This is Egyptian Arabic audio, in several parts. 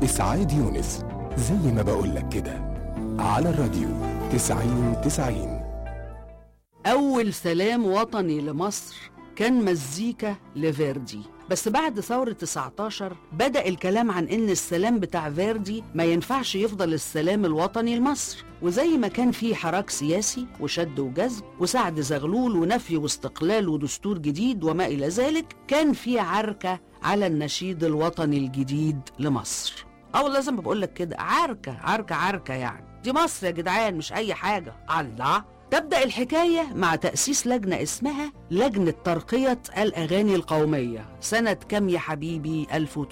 إسعاد يونس زي ما بقولك كده على الراديو تسعين تسعين أول سلام وطني لمصر كان مزيكا لفيردي بس بعد ثورة 19 بدأ الكلام عن إن السلام بتاع فيردي ما ينفعش يفضل السلام الوطني لمصر وزي ما كان في حراك سياسي وشد وجذب وسعد زغلول ونفي واستقلال ودستور جديد وما إلى ذلك كان في عركة على النشيد الوطني الجديد لمصر أو لازم بقول لك كده عركة عركة عركة يعني دي مصر يا جدعان مش أي حاجة الله تبدأ الحكاية مع تأسيس لجنة اسمها لجنة ترقية الأغاني القومية سنة كم يا حبيبي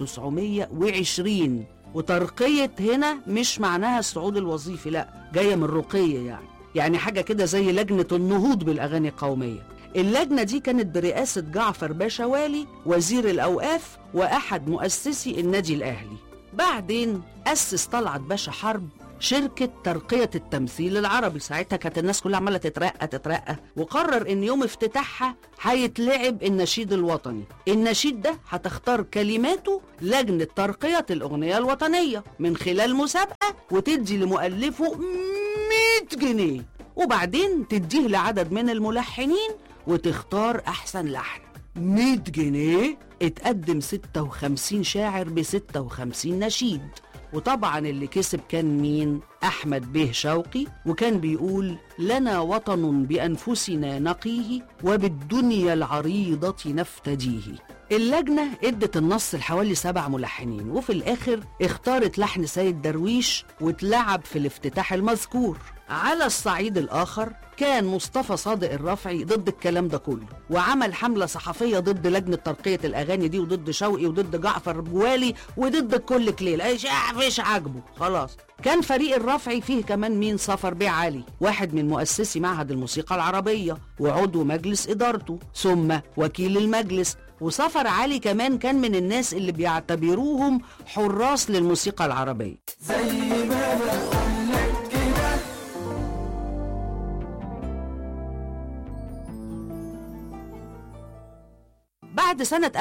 1920 وترقية هنا مش معناها الصعود الوظيفي لا جاية من رقية يعني يعني حاجة كده زي لجنة النهوض بالأغاني القومية اللجنة دي كانت برئاسة جعفر باشا والي وزير الأوقاف وأحد مؤسسي النادي الأهلي بعدين أسس طلعت باشا حرب شركة ترقية التمثيل العربي ساعتها كانت الناس كلها عمالة تترقى تترقى وقرر ان يوم افتتاحها هيتلعب النشيد الوطني النشيد ده هتختار كلماته لجنة ترقية الأغنية الوطنية من خلال مسابقة وتدي لمؤلفه 100 جنيه وبعدين تديه لعدد من الملحنين وتختار أحسن لحن 100 جنيه اتقدم 56 شاعر ب 56 نشيد وطبعا اللي كسب كان مين احمد بيه شوقي وكان بيقول لنا وطن بانفسنا نقيه وبالدنيا العريضه نفتديه اللجنة ادت النص لحوالي سبع ملحنين وفي الآخر اختارت لحن سيد درويش واتلعب في الافتتاح المذكور على الصعيد الآخر كان مصطفى صادق الرافعي ضد الكلام ده كله وعمل حملة صحفية ضد لجنة ترقية الأغاني دي وضد شوقي وضد جعفر بوالي وضد كل كليل ايش فيش عاجبه خلاص كان فريق الرفعي فيه كمان مين صفر بيه علي واحد من مؤسسي معهد الموسيقى العربية وعضو مجلس إدارته ثم وكيل المجلس وصفر علي كمان كان من الناس اللي بيعتبروهم حراس للموسيقى العربية بعد سنة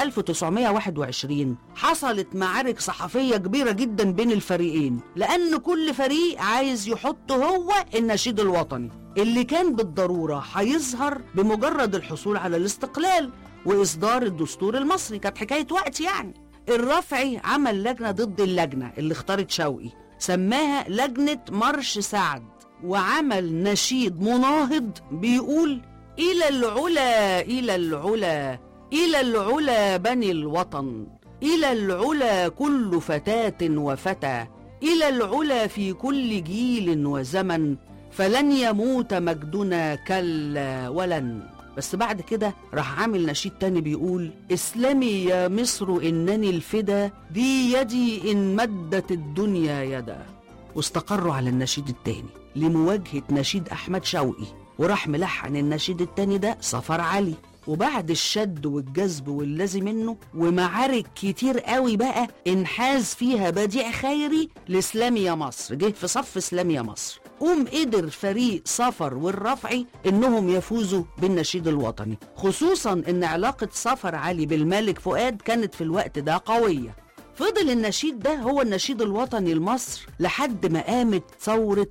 1921 حصلت معارك صحفية كبيرة جدا بين الفريقين لأن كل فريق عايز يحط هو النشيد الوطني اللي كان بالضرورة هيظهر بمجرد الحصول على الاستقلال وإصدار الدستور المصري كانت حكاية وقت يعني الرفعي عمل لجنة ضد اللجنة اللي اختارت شوقي سماها لجنة مرش سعد وعمل نشيد مناهض بيقول إلى العلا إلى العلا إلى العلا بني الوطن إلى العلا كل فتاة وفتى إلى العلا في كل جيل وزمن فلن يموت مجدنا كلا ولن بس بعد كده راح عامل نشيد تاني بيقول اسلمي يا مصر إنني الفدا دي يدي إن مدت الدنيا يدا واستقروا على النشيد التاني لمواجهة نشيد أحمد شوقي وراح ملحن النشيد التاني ده صفر علي وبعد الشد والجذب والذي منه ومعارك كتير قوي بقى انحاز فيها بديع خيري لاسلام يا مصر جه في صف اسلام يا مصر قوم قدر فريق صفر والرفعي انهم يفوزوا بالنشيد الوطني خصوصا ان علاقة صفر علي بالملك فؤاد كانت في الوقت ده قوية فضل النشيد ده هو النشيد الوطني لمصر لحد ما قامت ثورة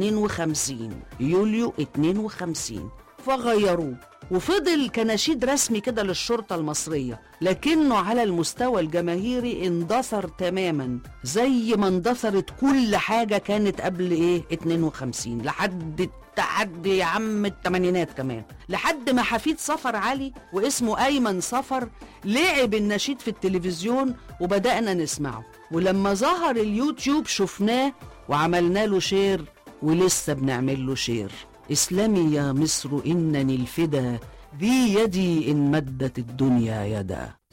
52 يوليو 52 فغيروه وفضل كنشيد رسمي كده للشرطة المصرية لكنه على المستوى الجماهيري اندثر تماما زي ما اندثرت كل حاجة كانت قبل ايه 52 لحد لحد يا عم التمانينات كمان لحد ما حفيد صفر علي واسمه أيمن صفر لعب النشيد في التلفزيون وبدأنا نسمعه ولما ظهر اليوتيوب شفناه وعملنا له شير ولسه بنعمل له شير اسلمي يا مصر إنني الفدا ذي يدي إن مدت الدنيا يدا